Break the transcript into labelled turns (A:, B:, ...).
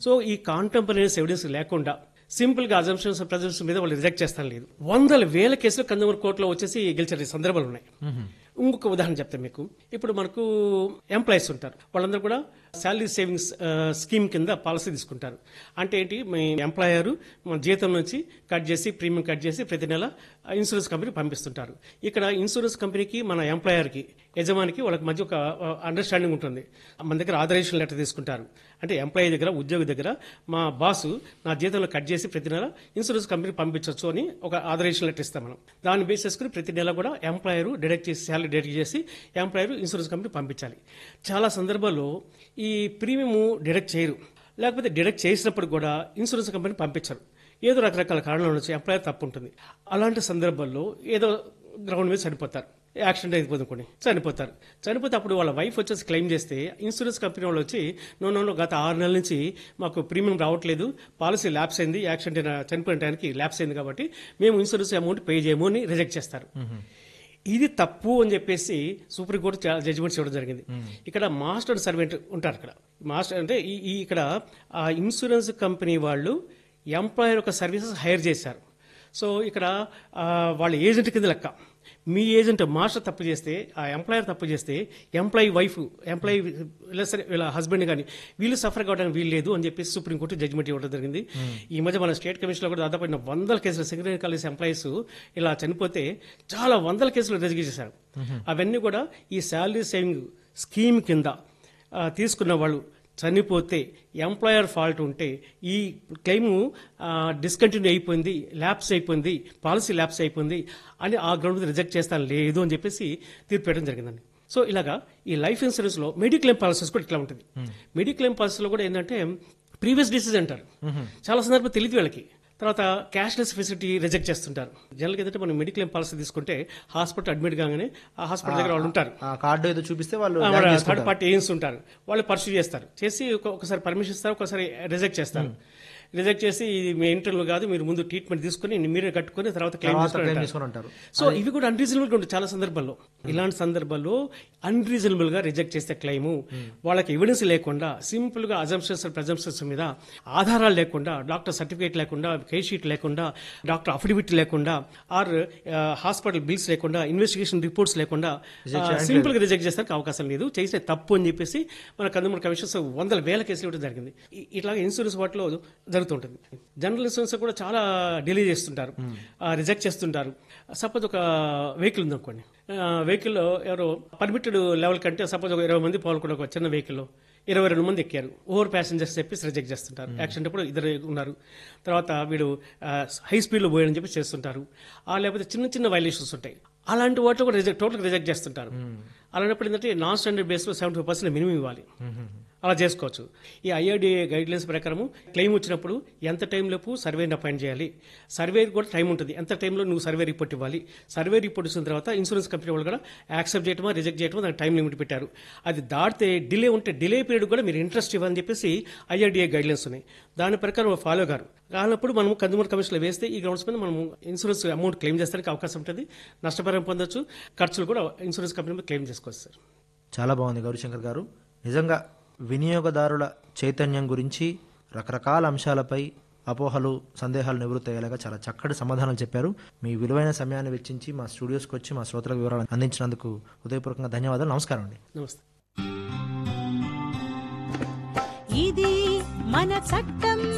A: So ఈ contemporaries evidence లేకుండా simple గా అజంప్షన్స్ ప్రజెన్స్ మీద వాళ్ళు రిజెక్ట్ చేస్తాను లేదు వందల వేల కేసులు కన్జ్యూమర్ కోర్టులో వచ్చేసి గెలిచిన సందర్భాలు ఉన్నాయి ఇంకొక ఉదాహరణ చెప్తాను మీకు ఇప్పుడు మనకు ఎంప్లాయీస్ ఉంటారు వాళ్ళందరూ కూడా శాలరీ సేవింగ్స్ స్కీమ్ కింద పాలసీ తీసుకుంటారు అంటే ఏంటి మీ ఎంప్లాయర్ మన జీతం నుంచి కట్ చేసి ప్రీమియం కట్ చేసి ప్రతి నెల ఇన్సూరెన్స్ కంపెనీ పంపిస్తుంటారు ఇక్కడ ఇన్సూరెన్స్ కంపెనీకి మన ఎంప్లాయర్కి యజమానికి వాళ్ళకి మధ్య ఒక అండర్స్టాండింగ్ ఉంటుంది మన దగ్గర ఆథరైజేషన్ లెటర్ తీసుకుంటారు అంటే ఎంప్లాయీ దగ్గర ఉద్యోగి దగ్గర మా బాసు నా జీతంలో కట్ చేసి ప్రతి నెల ఇన్సూరెన్స్ కంపెనీ పంపించవచ్చు అని ఒక ఆథరైజేషన్ లెటర్ ఇస్తాం మనం దాన్ని బేస్ చేసుకుని ప్రతి నెల కూడా ఎంప్లాయర్ డిడక్ట్ చేసి శాలరీ డిడక్ట్ చేసి ఎంప్లాయర్ ఇన్సూరెన్స్ కంపెనీ పంపించాలి చాలా సందర్భాల్లో ఈ ప్రీమియం డిడక్ట్ చేయరు లేకపోతే డిడక్ట్ చేసినప్పుడు కూడా ఇన్సూరెన్స్ కంపెనీ పంపించరు ఏదో రకరకాల కారణాల నుంచి ఎంప్లాయర్ తప్పు ఉంటుంది అలాంటి సందర్భాల్లో ఏదో గ్రౌండ్ మీద చనిపోతారు యాక్సిడెంట్ అయిపోతుంది అనుకోండి చనిపోతారు చనిపోతే అప్పుడు వాళ్ళ వైఫ్ వచ్చేసి క్లెయిమ్ చేస్తే ఇన్సూరెన్స్ కంపెనీ వాళ్ళు వచ్చి నో నో నో గత ఆరు నెలల నుంచి మాకు ప్రీమియం రావట్లేదు పాలసీ ల్యాప్స్ అయింది యాక్సిడెంట్ అయిన చనిపోయిన టైంకి ల్యాప్స్ అయింది కాబట్టి మేము ఇన్సూరెన్స్ అమౌంట్ పే చేయము అని రిజెక్ట్ చేస్తారు ఇది తప్పు అని చెప్పేసి సుప్రీంకోర్టు చాలా జడ్జిమెంట్స్ ఇవ్వడం జరిగింది ఇక్కడ మాస్టర్ అండ్ సర్వెంట్ ఉంటారు ఇక్కడ మాస్టర్ అంటే ఈ ఈ ఇక్కడ ఆ ఇన్సూరెన్స్ కంపెనీ వాళ్ళు ఎంప్లాయర్ యొక్క సర్వీసెస్ హైర్ చేశారు సో ఇక్కడ ఆ, వాళ్ళ ఏజెంట్ కింద లెక్క మీ ఏజెంట్ మాస్టర్ తప్పు చేస్తే ఆ ఎంప్లాయర్ తప్పు చేస్తే ఎంప్లాయీ వైఫ్ ఎంప్లాయీ ఇలా సరే వీళ్ళ హస్బెండ్ కానీ వీళ్ళు సఫర్ కావడానికి వీలు లేదు అని చెప్పేసి సుప్రీంకోర్టు జడ్జిమెంట్ ఇవ్వడం జరిగింది ఈ మధ్య మన స్టేట్ కమిషన్లో కూడా దాదాపు ఎన్నో వందల కేసులు సెక్రటరీ కాలేజ్ ఎంప్లాయీస్ ఇలా చనిపోతే చాలా వందల కేసులు రిజెక్ట్ చేశారు అవన్నీ కూడా ఈ శాలరీ సేవింగ్ స్కీమ్ కింద ఆ, తీసుకున్న వాళ్ళు చనిపోతే ఎంప్లాయర్ ఫాల్ట్ ఉంటే ఈ క్లెయిమ్ డిస్కంటిన్యూ అయిపోయింది ల్యాప్స్ అయిపోయింది పాలసీ ల్యాప్స్ అయిపోయింది అని ఆ గ్రౌండ్ మీద రిజెక్ట్ చేస్తాను లేదు అని చెప్పేసి తీర్పు పెట్టడం జరిగిందండి సో ఇలాగా ఈ లైఫ్ ఇన్సూరెన్స్ లో మెడిక్లెయిమ్ పాలసీస్ కూడా ఇట్లా ఉంటుంది మెడిక్లెయిమ్ పాలసీలో కూడా ఏంటంటే ప్రీవియస్ డిసీజ్ అంటారు చాలా సందర్భం తెలియదు వీళ్ళకి తర్వాత క్యాష్లెస్ ఫెసిలిటీ రిజెక్ట్ చేస్తుంటారు జనరల్గా ఏంటంటే మనం మెడిక్లెయిమ్ పాలసీ తీసుకుంటే హాస్పిటల్ అడ్మిట్ కాగానే ఆ హాస్పిటల్ దగ్గర వాళ్ళు ఉంటారు
B: ఆ కార్డు ఏదో చూపిస్తే వాళ్ళు
A: ఆ,
B: బ్యాక్
A: మన
B: చేసుకుంటారు.
A: థర్డ్ పార్టీ ఏజెంట్స్ ఉంటారు వాళ్ళు పర్సూ చేస్తారు చేసి ఒక- ఒకసారి పర్మిషన్ ఇస్తారు ఒకసారి రిజెక్ట్ చేస్తారు రిజెక్ట్ చేసి ఇది మీ ఇంటర్వ్యూ కాదు మీరు ముందు ట్రీట్మెంట్ తీసుకుని మీరే కట్టుకుని తర్వాత క్లెయిమ్
B: తర్వాత claim
A: చేసుకుని
B: చేసుకొని ఉంటారు
A: సో ఇవి కూడా అన్రీజనబుల్ గా ఉంటాయి చాలా సందర్భాల్లో ఇలాంటి సందర్భాల్లో అన్రీజనబుల్ గా రిజెక్ట్ చేస్తే క్లెయిమ్ వాళ్ళకి ఎవిడెన్స్ లేకుండా సింపుల్ గా అజంప్షన్స్ ప్రజంప్షన్స్ మీద ఆధారాలు లేకుండా డాక్టర్ సర్టిఫికేట్ లేకుండా కేస్ షీట్ లేకుండా డాక్టర్ అఫిడవిట్ లేకుండా ఆర్ హాస్పిటల్ బిల్స్ లేకుండా ఇన్వెస్టిగేషన్ రిపోర్ట్స్ లేకుండా సింపుల్ గా రిజెక్ట్ చేస్తానికి అవకాశం లేదు చేసే తప్పు అని చెప్పేసి మన కన్జ్యూమర్ కమిషన్స్ వందల వేల కేసులు ఇవ్వడం జరిగింది ఇ- ఇట్లాగే ఇన్సూరెన్స్ వాటిలో జరుగుతుంటుంది జనరల్ ఇన్సూరెన్స్ కూడా చాలా డిలే చేస్తుంటారు రిజెక్ట్ చేస్తుంటారు సపోజ్ ఒక వెహికల్ ఉందనుకోండి వెహికల్లో ఎవరో పర్మిటెడ్ లెవెల్ కంటే సపోజ్ ఒక ఇరవై మంది పాల్గొన్న ఒక చిన్న వెహికల్లో ఇరవై రెండు మంది ఎక్కారు ఓవర్ ప్యాసింజర్స్ చెప్పేసి రిజెక్ట్ చేస్తుంటారు యాక్సిడెంట్ అప్పుడు ఇద్దరు ఉన్నారు తర్వాత వీడు హై స్పీడ్లో పోయాడని చెప్పి చేస్తుంటారు ఆ లేకపోతే చిన్న చిన్న వైలేషన్స్ ఉంటాయి అలాంటి వాటిలో కూడా రిజెక్ట్ టోటల్ రిజెక్ట్ చేస్తుంటారు అలాంటప్పుడు ఏంటంటే నాన్ స్టాండర్డ్ బేస్లో సెవెంటీ ఫైవ్ పర్సెంట్ మినిమం ఇవ్వాలి అలా చేసుకోవచ్చు ఈ ఐఆర్డీఏ గైడ్ లైన్స్ ప్రకారం క్లెయిమ్ వచ్చినప్పుడు ఎంత టైం లోపు సర్వేని అపాయింట్ చేయాలి సర్వే కూడా టైం ఉంటుంది ఎంత టైంలో నువ్వు సర్వే రిపోర్ట్ ఇవ్వాలి సర్వే రిపోర్ట్ ఇచ్చిన తర్వాత ఇన్సూరెన్స్ కంపెనీ వాళ్ళు కూడా యాక్సెప్ట్ చేయటమా రిజెక్ట్ చేయటమా దానికి టైం లిమిట్ పెట్టారు అది దాటితే డిలే ఉంటే డిలే పీరియడ్ కూడా మీరు ఇంట్రెస్ట్ ఇవ్వాలని చెప్పేసి ఐఆర్డీఏ గైడ్ లైన్స్ ఉన్నాయి దాని ప్రకారం ఫాలో గారు కానప్పుడు మనం కన్జ్యూమర్ కమిషన్లో వేస్తే ఈ గ్రౌండ్స్ మీద మనం ఇన్సూరెన్స్ అమౌంట్ క్లెయిమ్ చేస్తానికి అవకాశం ఉంటుంది నష్టపరిహారం పొందొచ్చు ఖర్చులు కూడా ఇన్సూరెన్స్ కంపెనీ మీద క్లెయిమ్ చేసుకోవచ్చు సార్
B: చాలా బాగుంది గౌరీశంకర్ గారు నిజంగా వినియోగదారుల చైతన్యం గురించి రకరకాల అంశాలపై అపోహలు సందేహాలు నివృత్తి అయ్యేలాగా చాలా చక్కటి సమాధానాలు చెప్పారు మీ విలువైన సమయాన్ని వెచ్చించి మా స్టూడియోస్కి వచ్చి మా శ్రోతలకు వివరాలు అందించినందుకు హృదయపూర్వకంగా ధన్యవాదాలు నమస్కారం అండి
A: నమస్తే
C: ఇది మన చట్టం